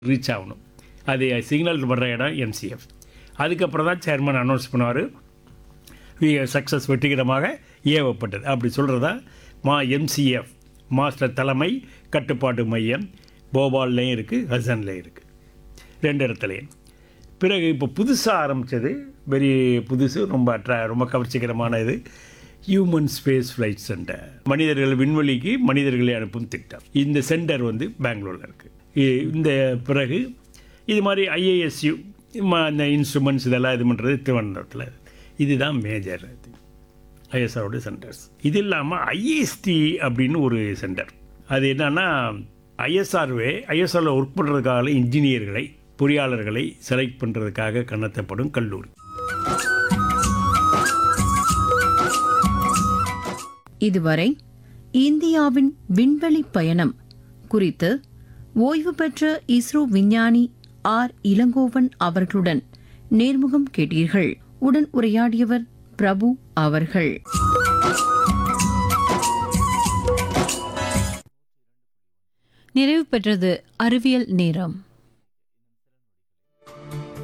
reach ஆகணும் அது signal வர்ற இடம் எம்சிஎஃப் அதுக்கப்புறம் தான் சேர்மன் அனௌன்ஸ் பண்ணுவார் சக்ஸஸ் வெற்றிகரமாக ஏவப்பட்டது அப்படி சொல்கிறது தான் மா எம்சிஎஃப் மாஸ்டர் தலைமை கட்டுப்பாட்டு மையம் போபால்லையும் இருக்குது ஹசன்லேயும் இருக்குது ரெண்டு இடத்துலையும் பிறகு இப்போ புதுசாக ஆரம்பித்தது வெரி புதுசு ரொம்ப அட்ரா ரொம்ப கவர்ச்சிகரமான இது ஹியூமன் ஸ்பேஸ் ஃப்ளைட் சென்டர் மனிதர்கள் விண்வெளிக்கு மனிதர்களை அனுப்பும் திட்டம் இந்த சென்டர் வந்து பெங்களூரில் இருக்குது இந்த பிறகு இது மாதிரி ஐஏஎஸ்யூ இந்த இன்ஸ்ட்ருமெண்ட்ஸ் இதெல்லாம் இது பண்ணுறது திருவனந்தபுரத்தில் இதுதான் மேஜர் இது ஐஎஸ்ஆரோட சென்டர்ஸ் இது இல்லாமல் ஐஎஸ்டி அப்படின்னு ஒரு சென்டர் அது என்னன்னா ஐஎஸ்ஆர்வே ஐஎஸ்ஆரில் ஒர்க் பண்ணுறதுக்காக இன்ஜினியர்களை பொறியாளர்களை செலக்ட் பண்ணுறதுக்காக கணத்தப்படும் கல்லூரி இதுவரை இந்தியாவின் விண்வெளி பயணம் குறித்து ஓய்வு பெற்ற இஸ்ரோ விஞ்ஞானி ஆர் இளங்கோவன் அவர்களுடன் நேர்முகம் கேட்டீர்கள் உடன் உரையாடியவர் பிரபு அவர்கள் நிறைவு பெற்றது அறிவியல் நேரம்